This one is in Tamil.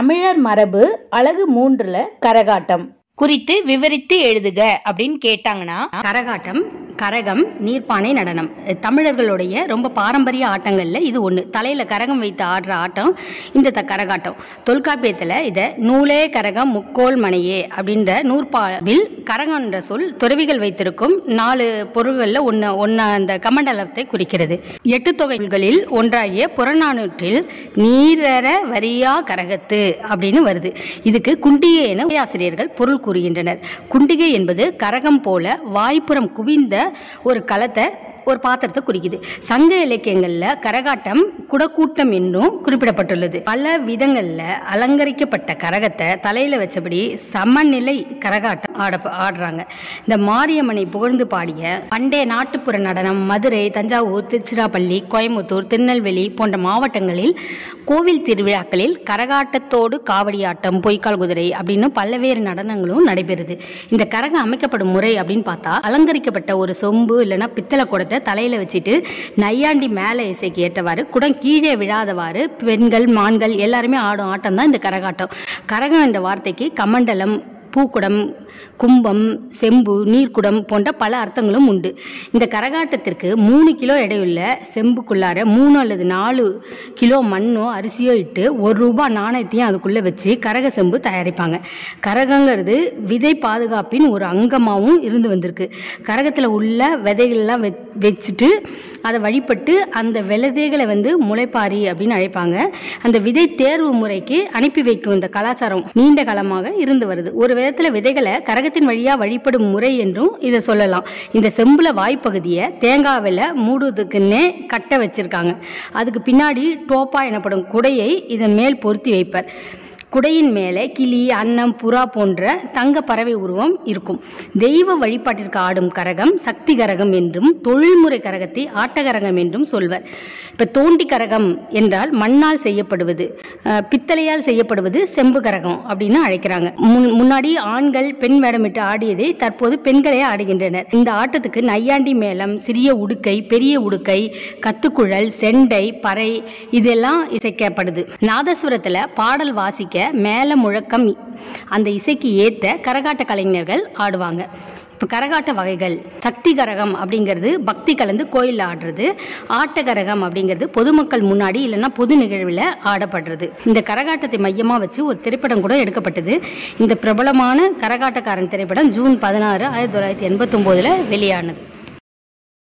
தமிழர் மரபு அழகு மூன்றுல கரகாட்டம் குறித்து விவரித்து எழுதுக அப்படின்னு கேட்டாங்கன்னா கரகாட்டம் கரகம் நீர்ப்பானை நடனம் தமிழர்களுடைய ரொம்ப பாரம்பரிய ஆட்டங்களில் இது ஒன்று தலையில் கரகம் வைத்து ஆடுற ஆட்டம் இந்த த கரகாட்டம் தொல்காப்பியத்தில் இதை நூலே கரகம் முக்கோல் மனையே அப்படின்ற நூற்பாவில் கரகம்ன்ற சொல் துறவிகள் வைத்திருக்கும் நாலு பொருள்களில் ஒன்று ஒன்று அந்த கமண்டலத்தை குறிக்கிறது எட்டு தொகைகளில் ஒன்றாகிய புறநானூற்றில் நீரற வரியா கரகத்து அப்படின்னு வருது இதுக்கு குண்டிகை என ஆசிரியர்கள் பொருள் கூறுகின்றனர் குண்டிகை என்பது கரகம் போல வாய்ப்புறம் குவிந்த ஒரு களத்தை ஒரு பாத்திரத்தை குறிக்குது சங்க இலக்கியங்களில் கரகாட்டம் குடக்கூட்டம் என்றும் குறிப்பிடப்பட்டுள்ளது பல விதங்களில் அலங்கரிக்கப்பட்ட கரகத்தை தலையில் வச்சபடி சமநிலை கரகாட்டம் ஆட ஆடுறாங்க இந்த மாரியம்மனை புகழ்ந்து பாடிய பண்டைய நாட்டுப்புற நடனம் மதுரை தஞ்சாவூர் திருச்சிராப்பள்ளி கோயம்புத்தூர் திருநெல்வேலி போன்ற மாவட்டங்களில் கோவில் திருவிழாக்களில் கரகாட்டத்தோடு காவடி ஆட்டம் பொய்க்கால் குதிரை அப்படின்னு பல்வேறு நடனங்களும் நடைபெறுது இந்த கரகம் அமைக்கப்படும் முறை அப்படின்னு பார்த்தா அலங்கரிக்கப்பட்ட ஒரு சொம்பு இல்லைன்னா பித்தளை குடத்தை தலையில் வச்சுட்டு நையாண்டி மேலே இசைக்கு ஏற்றவாறு குடம் கீழே விழாதவாறு பெண்கள் மான்கள் எல்லாருமே ஆடும் ஆட்டம் தான் இந்த கரகாட்டம் கரகம் என்ற வார்த்தைக்கு கமண்டலம் பூக்குடம் கும்பம் செம்பு நீர்க்குடம் போன்ற பல அர்த்தங்களும் உண்டு இந்த கரகாட்டத்திற்கு மூணு கிலோ எடையுள்ள செம்புக்குள்ளார மூணு அல்லது நாலு கிலோ மண்ணோ அரிசியோ இட்டு ஒரு ரூபாய் நாணயத்தையும் அதுக்குள்ளே வச்சு கரக செம்பு தயாரிப்பாங்க கரகங்கிறது விதை பாதுகாப்பின் ஒரு அங்கமாகவும் இருந்து வந்திருக்கு கரகத்தில் உள்ள விதைகள்லாம் வெ வச்சுட்டு அதை வழிபட்டு அந்த விதைகளை வந்து முளைப்பாரி அப்படின்னு அழைப்பாங்க அந்த விதை தேர்வு முறைக்கு அனுப்பி வைக்கும் இந்த கலாச்சாரம் நீண்ட காலமாக இருந்து வருது ஒரு விதத்தில் விதைகளை கரகத்தின் வழியாக வழிபடும் முறை என்றும் இதை சொல்லலாம் இந்த செம்புல வாய்ப்பகுதியை தேங்காவில் மூடுவதுக்குன்னே கட்ட வச்சிருக்காங்க அதுக்கு பின்னாடி டோப்பா எனப்படும் குடையை இதன் மேல் பொருத்தி வைப்பர் குடையின் மேலே கிளி அன்னம் புறா போன்ற தங்க பறவை உருவம் இருக்கும் தெய்வ வழிபாட்டிற்கு ஆடும் கரகம் சக்தி கரகம் என்றும் தொழில்முறை கரகத்தை ஆட்டகரகம் என்றும் சொல்வர் இப்போ தோண்டி கரகம் என்றால் மண்ணால் செய்யப்படுவது அஹ், பித்தளையால் செய்யப்படுவது செம்பு கரகம் அப்படின்னு அழைக்கிறாங்க முன் முன்னாடி ஆண்கள் பெண் வேடமிட்டு ஆடியதை தற்போது பெண்களே ஆடுகின்றனர் இந்த ஆட்டத்துக்கு நையாண்டி மேளம் சிறிய உடுக்கை பெரிய உடுக்கை கத்துக்குழல் செண்டை பறை இதெல்லாம் இசைக்கப்படுது நாதஸ்வரத்தில் பாடல் வாசிக்க மேல முழக்கம் அந்த இசைக்கு ஏற்ற கரகாட்ட கலைஞர்கள் ஆடுவாங்க இப்போ கரகாட்ட வகைகள் சக்தி கரகம் அப்படிங்கிறது பக்தி கலந்து கோயிலில் ஆடுறது ஆட்ட கரகம் அப்படிங்கிறது பொதுமக்கள் முன்னாடி இல்லைன்னா பொது நிகழ்வில் ஆடப்படுறது இந்த கரகாட்டத்தை மையமாக வச்சு ஒரு திரைப்படம் கூட எடுக்கப்பட்டது இந்த பிரபலமான கரகாட்டக்காரன் திரைப்படம் ஜூன் பதினாறு ஆயிரத்தி தொள்ளாயிரத்தி எண்பத்தொம்போதில் வெளியானது